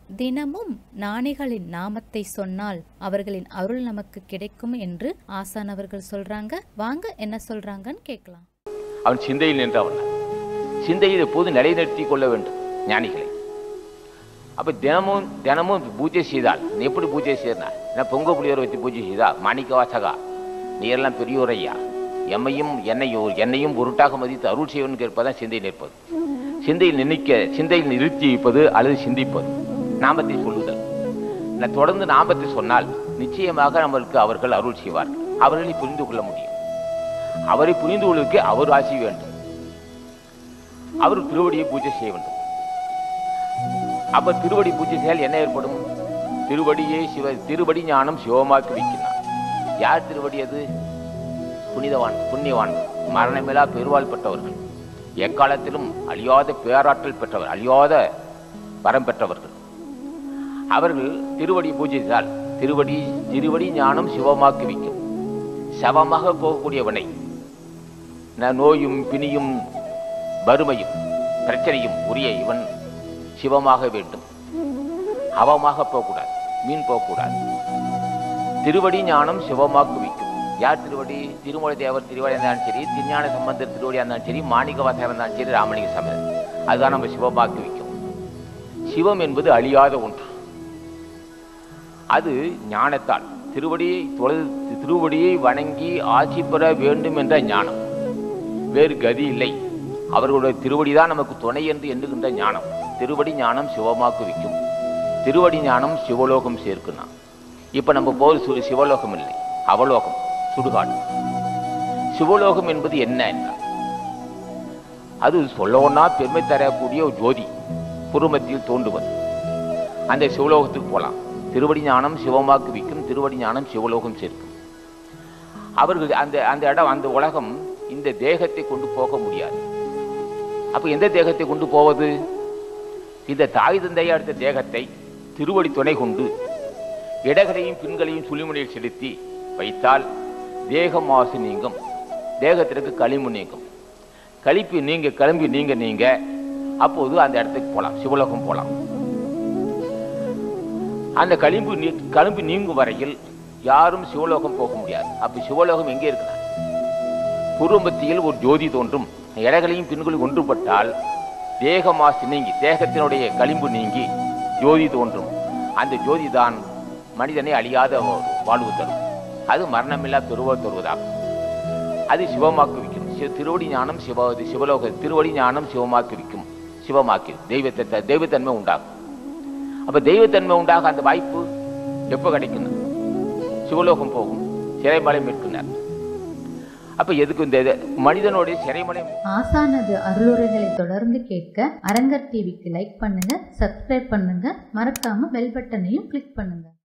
தினமும் ஞானிகளின் நாமத்தை சொன்னால் அவர்களின் அருள் நமக்கு கிடைக்கும் என்று ஆசான் அவர்கள் சொல்றாங்க வாங்க என்ன சொல்றாங்கன்னு கேட்கலாம் அவன் சிந்தையில் நின்றவன் சிந்தையை எப்போது நிலைநிறுத்தி கொள்ள வேண்டும் ஞானிகளை அப்ப தினமும் தினமும் பூஜை செய்தால் நீ எப்படி பூஜை செய்யறா நான் பொங்க புளியோரை வச்சு பூஜை செய்தா மாணிக்க வாசகா நீ எல்லாம் பெரியோரையா எம்மையும் என்னையும் என்னையும் பொருட்டாக மதித்து அருள் செய்வன் கேட்பதான் சிந்தை நிற்பது சிந்தையில் நினைக்க சிந்தையில் நிறுத்தி வைப்பது அல்லது சிந்திப்பது நாமத்தை சொல்லுதல் நான் தொடர்ந்து நாமத்தை சொன்னால் நிச்சயமாக நம்மளுக்கு அவர்கள் அருள் செய்வார்கள் அவர்களை புரிந்து கொள்ள முடியும் அவரை புரிந்து கொள்வதற்கு அவர் ஆசி வேண்டும் அவர் திருவடியை பூஜை செய்ய வேண்டும் அப்ப திருவடி பூஜை செய்தால் என்ன ஏற்படும் திருவடியே சிவ திருவடி ஞானம் சிவமாக்கி வைக்கிறார் யார் திருவடி அது புனிதவான் புண்ணியவான் மரணமில்லா பெருவாள் பெற்றவர்கள் எக்காலத்திலும் அழியாத பேராற்றல் பெற்றவர் அழியாத வரம் பெற்றவர்கள் அவர்கள் திருவடி பூஜித்தால் திருவடி திருவடி ஞானம் சிவமாக்கி வைக்கும் சவமாக போகக்கூடியவனை ந- நோயும் பிணியும் வறுமையும் பிரச்சனையும் உரிய இவன் சிவமாக வேண்டும் அவமாக போகக்கூடாது மீன் போகக்கூடாது திருவடி ஞானம் சிவமாக்கு வைக்கும் யார் திருவடி திருமலை தேவர் திருவடி இருந்தாலும் சரி திருஞான சம்பந்தர் திருவடியாக இருந்தாலும் சரி மாணிக்க வாசகர் இருந்தாலும் சரி ராமலிங்க சமயர் அதுதான் நம்ம சிவமாக்கி வைக்கும் சிவம் என்பது அழியாத ஒன்று அது ஞானத்தால் திருவடியை தொழுது திருவடியை வணங்கி ஆட்சி பெற வேண்டும் என்ற ஞானம் வேறு கதி இல்லை அவர்களுடைய திருவடி தான் நமக்கு துணை என்று எண்ணுகின்ற ஞானம் திருவடி ஞானம் சிவமாக்கு வைக்கும் திருவடி ஞானம் சிவலோகம் சேர்க்குனா இப்ப நம்ம போது சு- சிவலோகம் இல்லை அவலோகம் சுடுகாடு சிவலோகம் என்பது என்ன என்ன அது சொல்லவோன்னா பெருமை தரக்கூடிய ஒரு ஜோதி புருமத்தில் தோன்றுவது அந்த சிவலோகத்துக்கு போலாம் திருவடி ஞானம் சிவமாக்கு விக்கும் திருவடி ஞானம் சிவலோகம் சேர்க்கும் அவர்கள் அந்த அந்த இடம் அந்த உலகம் இந்த தேகத்தை கொண்டு போக முடியாது அப்ப எந்த தேகத்தை கொண்டு போவது இந்த தாய் தந்தையா எடுத்த தேகத்தை திருவடி துணை கொண்டு இடகளையும் பின்களையும் சுழிமுனையில் செலுத்தி வைத்தால் தேக மாசு நீங்கும் தேகத்திற்கு களிம்பு நீங்கும் கழிப்பு நீங்க கிளம்பி நீங்க நீங்க அப்போது அந்த இடத்துக்கு போலாம் சிவலோகம் போலாம் அந்த களிம்பு நீ- களிம்பு நீங்கும் வரையில் யாரும் சிவலோகம் போக முடியாது அப்ப சிவலோகம் எங்கே இருக்கிறார் பூர்வமத்தியில் ஒரு ஜோதி தோன்றும் இடகளையும் பின்களையும் ஒன்றுபட்டால் தேக மாசு நீங்கி தேகத்தினுடைய களிம்பு நீங்கி ஜோதி தோன்றும் அந்த ஜோதி தான் மனிதனை அழியாத ஒரு வாழ்வு தரும் அது மரணமில்லா பெருவர் தருவதாகும் அது சிவமாக்கு விக்கும் சி- திருவடி ஞானம் சிவ சிவலோக திருவடி ஞானம் சிவமாக்கி விக்கும் சிவமாக்கி தெய்வத்தை த- தெய்வத்தன்மை உண்டாகும் அப்ப தெய்வத்தன்மை உண்டாக அந்த வாய்ப்பு எப்போ கிடைக்கும் சிவலோகம் போகும் சிறைமலை மீட்கினார் அப்ப எதுக்கு இந்த இது? மனிதனுடைய சிறைமலை ஆசானது அருளுரைகளை தொடர்ந்து கேட்க அரங்கர் டிவிக்கு லைக் பண்ணுங்க சப்ஸ்கிரைப் பண்ணுங்க மறக்காம பெல் பட்டனையும் கிளிக் பண்ணுங்க